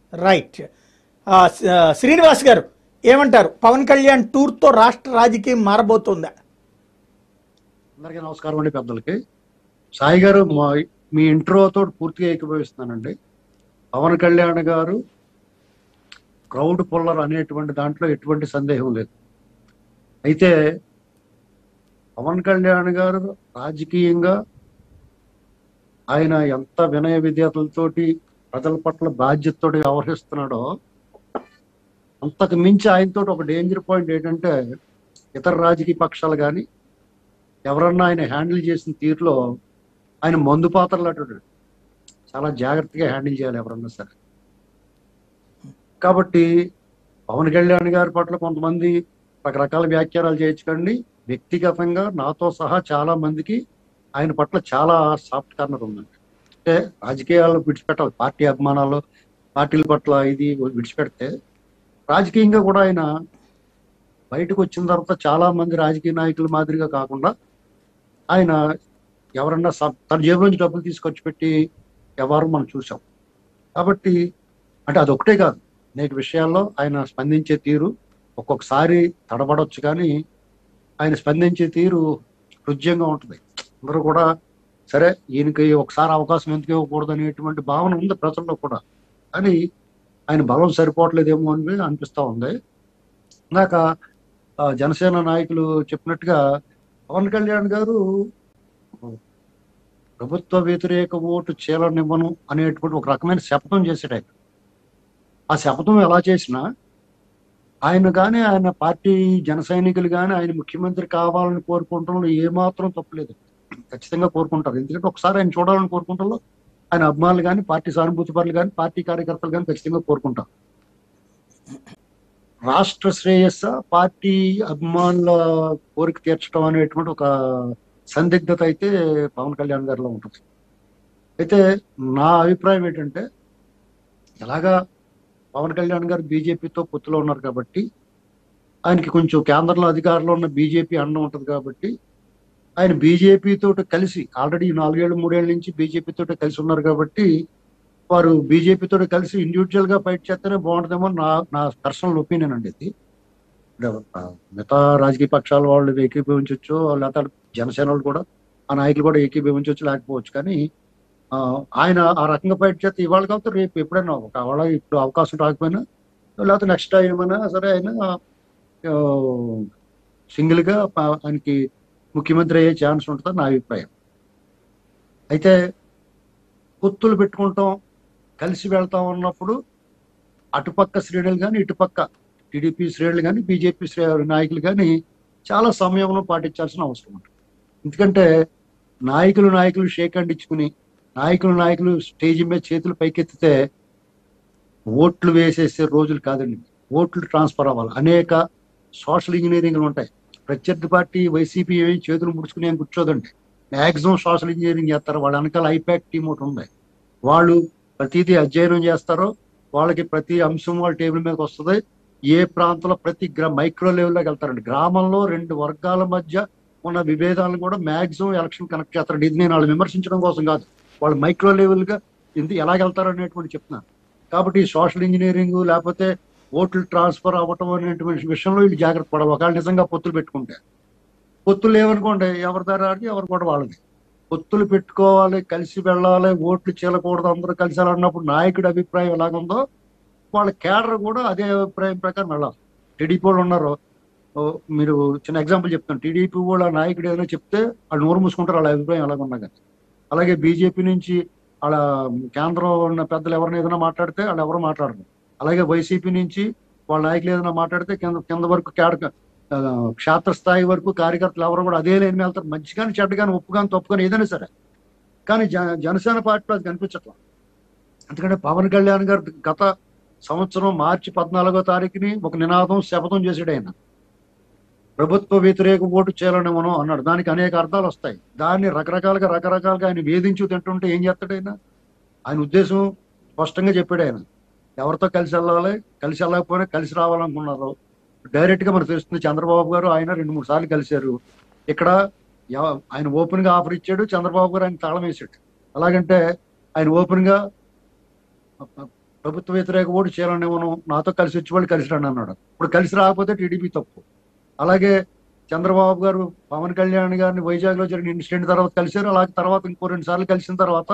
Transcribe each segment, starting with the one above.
Right ఆ, స- శ్రీనివాస్ గారు ఏమంటారు పవన్ కళ్యాణ్ టూర్తో రాష్ట్ర రాజకీయం మారబోతుందా అందరికీ నమస్కారం అండి పెద్దలకి సాయి గారు మా- మీ ఇంట్రోతో పూర్తిగా ఏకీభవిస్తున్నానండి పవన్ కళ్యాణ్ గారు క్రౌడ్ పుల్లర్ అనేటువంటి దాంట్లో ఎటువంటి సందేహం లేదు అయితే పవన్ కళ్యాణ్ గారు రాజకీయంగా ఆయన ఎంత వినయ విధేయతలతోటి ప్రజల పట్ల బాధ్యతతో వ్యవహరిస్తున్నాడో అంతకు మించి ఆయనతో ఒక డేంజర్ పాయింట్ ఏంటంటే ఇతర రాజకీయ పక్షాలు కానీ ఎవరన్నా ఆయన హ్యాండిల్ చేసిన తీరులో ఆయన మందు పాత్రలు అటు చాలా జాగ్రత్తగా హ్యాండిల్ చేయాలి ఎవరన్నా సరే కాబట్టి పవన్ కళ్యాణ్ గారి పట్ల కొంతమంది రకరకాల వ్యాఖ్యానాలు చేయొచ్చుకండి వ్యక్తిగతంగా నాతో సహా చాలా మందికి ఆయన పట్ల చాలా సాఫ్ట్ కార్నర్ ఉందండి అంటే రాజకీయాలు విడిచిపెట్టాలి పార్టీ అభిమానాలు పార్టీల పట్ల ఇది విడిచిపెడితే రాజకీయంగా కూడా ఆయన బయటకు వచ్చిన తర్వాత చాలా మంది రాజకీయ నాయకుల మాదిరిగా కాకుండా ఆయన ఎవరన్నా స- తన జేబులోంచి డబ్బులు తీసుకొచ్చి పెట్టి ఎవరు మనం చూసాం కాబట్టి అంటే అది ఒకటే కాదు అనేక విషయాల్లో ఆయన స్పందించే తీరు ఒక్కొక్కసారి తడబడొచ్చు కానీ ఆయన స్పందించే తీరు హృదయంగా ఉంటుంది అందరూ కూడా సరే ఈయనకి ఒకసారి అవకాశం ఎందుకు ఇవ్వకూడదు అనేటువంటి భావన ఉంది ప్రజల్లో కూడా కానీ ఆయన బలం సరిపోవట్లేదేమో అని అనిపిస్తా ఉంది ఇందాక ఆ, జనసేన నాయకులు చెప్పినట్టుగా పవన్ కళ్యాణ్ గారు ప్రభుత్వ వ్యతిరేక ఓటు చీలనివ్వను అనేటువంటి ఒక రకమైన శపథం చేశాడు ఆయన ఆ శపథం ఎలా చేసినా ఆయన కానీ ఆయన పార్టీ జన సైనికులు కానీ ఆయన ముఖ్యమంత్రి కావాలని కోరుకుంటాం ఏమాత్రం తప్పులేదు ఖచ్చితంగా కోరుకుంటారు ఎందుకంటే ఒకసారి ఆయన చూడాలని కోరుకుంటారు ఆయన అభిమానులు కానీ పార్టీ సానుభూతి పరులు కానీ పార్టీ కార్యకర్తలు కానీ ఖచ్చితంగా కోరుకుంటారు రాష్ట్ర శ్రేయస్స పార్టీ అభిమానుల కోరిక తీర్చడం అనేటువంటి ఒక సందిగ్ధత అయితే పవన్ కళ్యాణ్ గారిలో ఉంటుంది అయితే నా అభిప్రాయం ఏంటంటే ఎలాగా పవన్ కళ్యాణ్ గారు బీజేపీతో పొత్తులో ఉన్నారు కాబట్టి ఆయనకి కొంచెం కేంద్రంలో అధికారంలో ఉన్న బీజేపీ అండం ఉంటుంది కాబట్టి ఆయన బీజేపీ తోటి కలిసి ఆల్రెడీ నాలుగేళ్ళు మూడేళ్ల నుంచి బీజేపీ తోటి కలిసి ఉన్నారు కాబట్టి వారు బీజేపీ తోటి కలిసి ఇండివిజువల్ గా ఫైట్ చేస్తేనే బాగుంటుందేమో నా నా పర్సనల్ ఒపీనియన్ అండి ఇది ఆ, మిగతా రాజకీయ పక్షాల వాళ్ళు ఏకీభవించవచ్చు లేకపోతే జనసేన వాళ్ళు కూడా ఆ నాయకులు కూడా ఏకీభవించవచ్చు లేకపోవచ్చు కానీ ఆ, ఆయన ఆ రకంగా ఫైట్ చేస్తే ఇవాళ కాకపోతే రేపు ఎప్పుడైనా ఒకవేళ ఇప్పుడు అవకాశం రాకపోయినా లేకపోతే నెక్స్ట్ టైం అయినా సరే ఆయన సింగిల్ గా ప- ఆయనకి ముఖ్యమంత్రి అయ్యే ఛాన్స్ ఉంటుందని నా అభిప్రాయం అయితే పొత్తులు పెట్టుకుంటాం కలిసి వెళ్తాం ఉన్నప్పుడు అటుపక్క శ్రేణులు కానీ ఇటుపక్క టీడీపీ శ్రేణులు కానీ బీజేపీ శ్రే నాయకులు కానీ చాలా సమయంలో పాటించాల్సిన అవసరం ఉంటుంది ఎందుకంటే నాయకులు నాయకులు షేక్ హ్యాండ్ ఇచ్చుకుని నాయకులు నాయకులు స్టేజ్ మీద చేతులు పైకెత్తితే ఓట్లు వేసేసే రోజులు కాదండి ఓట్లు ట్రాన్స్ఫర్ అవ్వాలి అనేక సోషల్ ఇంజనీరింగ్లు ఉంటాయి ప్రత్యర్థి పార్టీ వైసీపీ ఏమి చేతులు ముడుచుకుని ఏం కూర్చోదండి మ్యాక్సిమం సోషల్ ఇంజనీరింగ్ చేస్తారు వాళ్ళ వెనకాల ఐపాక్ టీం ఒకటి ఉంది వాళ్ళు ప్రతిదీ అధ్యయనం చేస్తారో వాళ్ళకి ప్రతి అంశం వాళ్ళ టేబుల్ మీదకి వస్తుంది ఏ ప్రాంతంలో ప్రతి గ్రా మైక్రో లెవెల్లోకి వెళ్తారండి గ్రామంలో రెండు వర్గాల మధ్య ఉన్న విభేదాలను కూడా మాక్సిమం ఎలక్షన్ కనెక్ట్ చేస్తారండి ఇది నేను వాళ్ళు విమర్శించడం కోసం కాదు వాళ్ళు మైక్రో లెవెల్ గా ఇది ఎలాగెళ్తారు అనేటువంటి చెప్తున్నాను కాబట్టి సోషల్ ఇంజనీరింగ్ లేకపోతే ఓట్లు ట్రాన్స్ఫర్ అవ్వటం అనేటువంటి విషయంలో వీళ్ళు జాగ్రత్త పడాలి ఒకవేళ నిజంగా పొత్తులు పెట్టుకుంటే పొత్తులు లేవనుకోండి ఎవరి దారి ఎవరు కూడా వాళ్ళది పొత్తులు పెట్టుకోవాలి కలిసి వెళ్ళాలి ఓట్లు చీలకూడదు అందరూ కలిసి వెళ్ళాలన్నప్పుడు నాయకుడి అభిప్రాయం ఎలాగుందో వాళ్ళ కేడర్ కూడా అదే అభిప్రాయం ప్రకారం వెళ్ళాలి టీడీపీ వాళ్ళు ఉన్నారు ఓ, మీరు చిన్న ఎగ్జాంపుల్ చెప్తాను టీడీపీ వాళ్ళ నాయకుడు ఏదైనా చెప్తే వాళ్ళు నోరు మూసుకుంటారు వాళ్ళ అభిప్రాయం ఎలాగున్నా కానీ అలాగే బీజేపీ నుంచి వాళ్ళ కేంద్రం ఉన్న పెద్దలు ఎవరైనా ఏదైనా మాట్లాడితే వాళ్ళు ఎవరు మాట్లాడరు అలాగే వైసీపీ నుంచి వాళ్ళ నాయకులు ఏదైనా మాట్లాడితే కింద కింద వరకు కేడ ఆ, క్షేత్రస్థాయి వరకు కార్యకర్తలు ఎవరు కూడా అదే లేని వెళ్తారు మంచి కానీ చెడ్డ కానీ ఒప్పు కానీ తప్పు కానీ ఏదైనా సరే కానీ జ- జనసేన పార్టీలో అది కనిపించట్లా ఎందుకంటే పవన్ కళ్యాణ్ గారు గత సంవత్సరం మార్చి పద్నాలుగో తారీఖుని ఒక నినాదం శపథం చేసాడు ఆయన ప్రభుత్వ వ్యతిరేక ఓటు చేయాలని మనం అన్నాడు దానికి అనేక అర్థాలు వస్తాయి దాన్ని రకరకాలుగా రకరకాలుగా ఆయన వేధించు తింటుంటే ఏం చేస్తాడు ఆయన ఆయన ఉద్దేశం స్పష్టంగా చెప్పాడు ఆయన ఎవరితో కలిసి వెళ్ళాలి కలిసి వెళ్ళకపోయినా కలిసి రావాలనుకున్నారు డైరెక్ట్ గా మనకు తెలుస్తుంది చంద్రబాబు గారు ఆయన రెండు మూడు సార్లు కలిశారు ఇక్కడ ఎవ- ఆయన ఓపెన్ గా ఆఫర్ ఇచ్చాడు చంద్రబాబు గారు ఆయన తాళం వేసాడు అలాగంటే ఆయన ఓపెన్ గా ప్రభుత్వ వ్యతిరేక ఓటు చేయాలని ఇవ్వను నాతో కలిసి వచ్చి వాళ్ళు కలిసి రండి అన్నాడు ఇప్పుడు కలిసి రాకపోతే టీడీపీ తప్పు అలాగే చంద్రబాబు గారు పవన్ కళ్యాణ్ గారిని వైజాగ్ లో జరిగిన ఇన్సిడెంట్ తర్వాత కలిశారు అలాగే తర్వాత ఇంకో రెండు సార్లు కలిసిన తర్వాత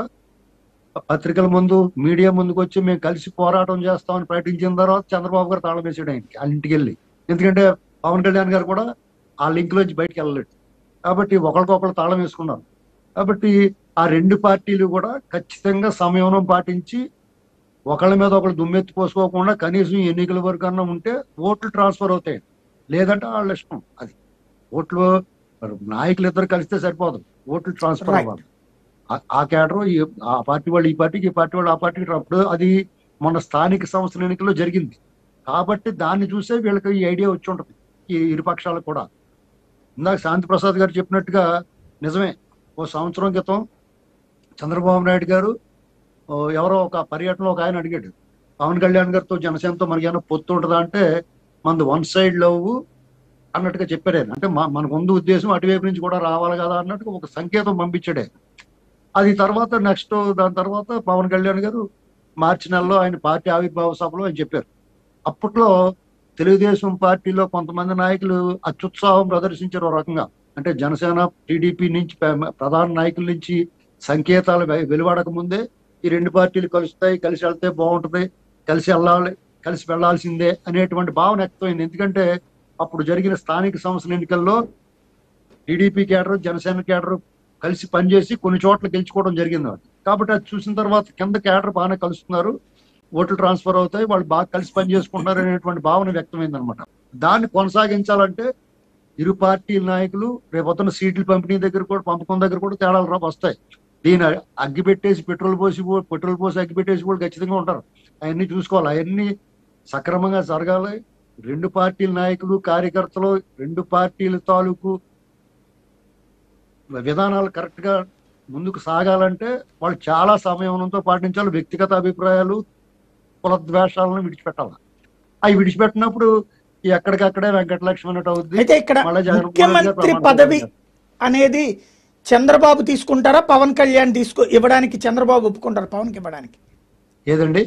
పత్రికల ముందు మీడియా ముందుకు వచ్చి మేము కలిసి పోరాటం చేస్తామని ప్రకటించిన తర్వాత చంద్రబాబు గారు తాళం వేసాడు ఆయనకి వాళ్ళ ఇంటికి వెళ్ళి ఎందుకంటే పవన్ కళ్యాణ్ గారు కూడా ఆ లింక్ లోంచి బయటకు వెళ్ళలేడు కాబట్టి ఒకరికొకరు తాళం వేసుకున్నారు కాబట్టి ఆ రెండు పార్టీలు కూడా ఖచ్చితంగా సంయమనం పాటించి ఒకళ్ళ మీద ఒకళ్ళు దుమ్మెత్తి పోసుకోకుండా కనీసం ఎన్నికల వరకు అన్నా ఉంటే ఓట్లు ట్రాన్స్ఫర్ అవుతాయి లేదంటే వాళ్ళ ఇష్టం అది ఓట్లు మరి నాయకులు ఇద్దరు కలిస్తే సరిపోదు ఓట్లు ట్రాన్స్ఫర్ Right. అవ్వాలి ఆ- ఆ కేడర్ ఆ పార్టీ వాళ్ళు ఈ పార్టీకి ఈ పార్టీ వాళ్ళు ఆ పార్టీకి అప్పుడు అది మన స్థానిక సంస్థల ఎన్నికల్లో జరిగింది కాబట్టి దాన్ని చూసే వీళ్ళకి ఈ ఐడియా వచ్చి ఉంటుంది ఈ ఇరు పక్షాలకు కూడా ఇందాక శాంతి ప్రసాద్ గారు చెప్పినట్టుగా నిజమే ఓ సంవత్సరం క్రితం చంద్రబాబు నాయుడు గారు ఓ ఎవరో ఒక పర్యటనలో ఒక ఆయన అడిగాడు పవన్ కళ్యాణ్ గారితో జనసేనతో మనకి ఏమైనా పొత్తు ఉంటుందా అంటే మనది వన్ సైడ్ లవ్ అన్నట్టుగా చెప్పాడు ఆయన అంటే మా- మనకు ఉంది ఉద్దేశం అటువైపు నుంచి కూడా రావాలి కదా అన్నట్టుగా ఒక సంకేతం పంపించాడు ఆయన. అది తర్వాత నెక్స్ట్ దాని తర్వాత పవన్ కళ్యాణ్ గారు మార్చి నెలలో ఆయన పార్టీ ఆవిర్భావ సభలో ఆయన చెప్పారు అప్పట్లో తెలుగుదేశం పార్టీలో కొంతమంది నాయకులు అత్యుత్సాహం ప్రదర్శించారు ఒక రకంగా అంటే జనసేన టీడీపీ నుంచి ప్ర- ప్రధాన నాయకుల నుంచి సంకేతాలు వె- వెలువడక ముందే ఈ రెండు పార్టీలు కలుస్తాయి కలిసి వెళ్తే బాగుంటది కలిసి వెళ్ళాలి కలిసి వెళ్లాల్సిందే అనేటువంటి భావన వ్యక్తమైంది ఎందుకంటే అప్పుడు జరిగిన స్థానిక సంస్థల ఎన్నికల్లో టీడీపీ కేడర్ జనసేన కేడర్ కలిసి పనిచేసి కొన్ని చోట్ల గెలుచుకోవడం జరిగింది వాళ్ళు. కాబట్టి అది చూసిన తర్వాత కింద కేడర్ బాగానే కలుస్తున్నారు ఓట్లు ట్రాన్స్ఫర్ అవుతాయి వాళ్ళు బాగా కలిసి పని చేసుకుంటున్నారు అనేటువంటి భావన వ్యక్తమైంది అనమాట దాన్ని కొనసాగించాలంటే ఇరు పార్టీల నాయకులు రేపొద్దున సీట్ల పంపిణీ దగ్గర కూడా పంపకం దగ్గర కూడా తేడాలు రా వస్తాయి దీని అగ్గి పెట్టేసి పెట్రోల్ పోసి పో- పెట్రోల్ పోసి అగ్గి పెట్టేసి కూడా ఖచ్చితంగా ఉంటారు అవన్నీ చూసుకోవాలి అవన్నీ సక్రమంగా జరగాలి రెండు పార్టీల నాయకులు కార్యకర్తలు రెండు పార్టీల తాలూకు విధానాలు కరెక్ట్ గా ముందుకు సాగాలంటే వాళ్ళు చాలా సమయంతో పాటించాలి వ్యక్తిగత అభిప్రాయాలు కుల ద్వేషాలను విడిచిపెట్టాలి అవి విడిచిపెట్టినప్పుడు ఈ ఎక్కడికక్కడే వెంకటలక్ష్మి అన్నట్టు అవుద్ది అయితే ఇక్కడ మళ్ళా జగన్మోహన్ రెడ్డి గారు ముఖ్యమంత్రి ప్రమాణం పదవి చేశారు. అనేది చంద్రబాబు తీసుకుంటారా పవన్ కళ్యాణ్ తీసుకో ఇవ్వడానికి చంద్రబాబు ఒప్పుకుంటారా పవన్కి ఇవ్వడానికి ఏదండి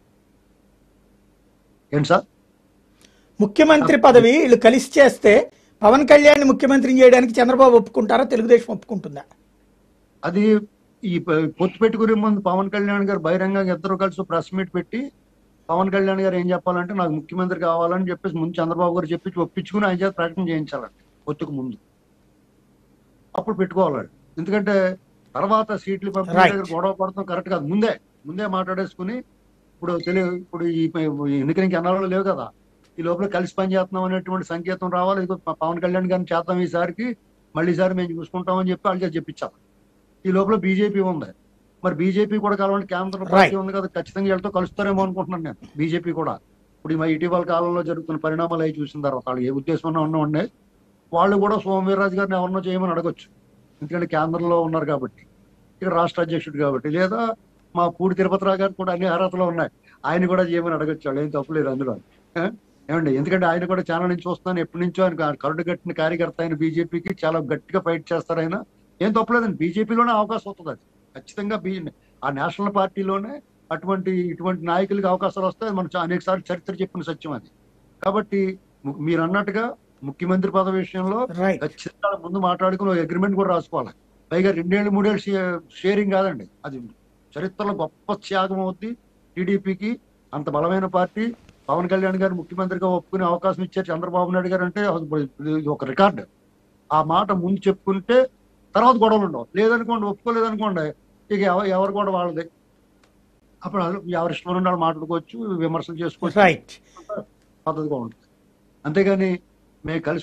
ఏంటి సార్ ముఖ్యమంత్రి పదవి వీళ్ళు కలిసి చేస్తే పవన్ కళ్యాణ్ ముఖ్యమంత్రిని చేయడానికి చంద్రబాబు ఒప్పుకుంటారా తెలుగుదేశం ఒప్పుకుంటుందా అది ఈ ప- పొత్తు పెట్టుకునే ముందు పవన్ కళ్యాణ్ గారు బహిరంగంగా ఇద్దరు కలిసి ప్రెస్ మీట్ పెట్టి పవన్ కళ్యాణ్ గారు ఏం చెప్పాలంటే నాకు ముఖ్యమంత్రి కావాలని చెప్పేసి ముందు చంద్రబాబు గారు చెప్పి ఒప్పించుకుని ఆయన చేత ప్రకటన చేయించాలండి పొత్తుకు ముందు అప్పుడు పెట్టుకోవాలి ఎందుకంటే తర్వాత సీట్లు పంపిణీ Right. దగ్గర గొడవ పడతాం కరెక్ట్ కాదు ముందే ముందే మాట్లాడేసుకుని ఇప్పుడు తెలియ ఇప్పుడు ఈ ఈ ఎన్నికలు ఇంక ఎన్నాళ్ళు లేవు కదా ఈ లోపల కలిసి పని చేస్తున్నాం అనేటువంటి సంకేతం రావాలి ఇదిగో ప- పవన్ కళ్యాణ్ గారిని చేద్దాం ఈసారికి మళ్ళీ ఈసారి మేము చూసుకుంటామని చెప్పి వాళ్ళ చేత చెప్పించాలి ఈ లోపల బీజేపీ ఉంది మరి బీజేపీ కూడా కలవండి కేంద్ర పార్టీ Right. ఉంది కదా ఖచ్చితంగా వీళ్ళతో కలుస్తారేమో అనుకుంటున్నాను నేను బీజేపీ కూడా ఇప్పుడు ఈ మా ఇటీవల కాలంలో జరుగుతున్న పరిణామాలు అవి చూసిన తర్వాత వాళ్ళు ఏ ఉద్దేశం ఉన్నా ఉండే వాళ్ళు కూడా సోమవీర్రాజు గారిని ఎవరినో చేయమని అడగొచ్చు ఎందుకంటే కేంద్రంలో ఉన్నారు కాబట్టి ఇక్కడ రాష్ట్ర అధ్యక్షుడు కాబట్టి లేదా మా పూడి తిరుపతిరావు గారు కూడా అన్ని అర్హతలు ఉన్నాయి ఆయన కూడా చేయమని అడగొచ్చు వాళ్ళు ఏం తప్పులేదు అందులో ఆ? ఏమండి ఎందుకంటే ఆయన కూడా చాలా నుంచి చూస్తున్నాను ఎప్పటి నుంచో ఆయన కరుడు కట్టిన కార్యకర్త ఆయన బీజేపీకి చాలా గట్టిగా ఫైట్ చేస్తారు ఆయన ఏం తప్పలేదండి బీజేపీలోనే అవకాశం వస్తుంది అది ఖచ్చితంగా బీ ఆ నేషనల్ పార్టీలోనే అటువంటి ఇటువంటి నాయకులకి అవకాశాలు వస్తాయి మనం అనేక సార్లు చరిత్ర చెప్పిన సత్యం అది కాబట్టి ము- మీరు అన్నట్టుగా ముఖ్యమంత్రి పదవి విషయంలో రైట్ ఖచ్చితంగా ముందు మాట్లాడుకుని ఒక అగ్రిమెంట్ కూడా రాసుకోవాలి పైగా రెండేళ్ళు మూడేళ్ళు షే- షేరింగ్ కాదండి అది చరిత్రలో గొప్ప త్యాగం అవుద్ది టీడీపీకి అంత బలమైన పార్టీ పవన్ కళ్యాణ్ గారు ముఖ్యమంత్రిగా ఒప్పుకునే అవకాశం ఇచ్చారు చంద్రబాబు నాయుడు గారు అంటే అది ఇది ఒక రికార్డు ఆ మాట ముందు చెప్పుకుంటే తర్వాత గొడవలు ఉండవు లేదనుకోండి ఒప్పుకోలేదనుకోండి ఇక ఎవ- ఎవరు కూడా వాళ్ళది అప్పుడు వాళ్ళు ఎవరి ఇష్టం ఉన్న వాళ్ళు మాట్లాడుకోవచ్చు విమర్శలు చేసుకోవచ్చు రైట్ పద్ధతిగా ఉంటుంది అంతేగాని మేము కలిసి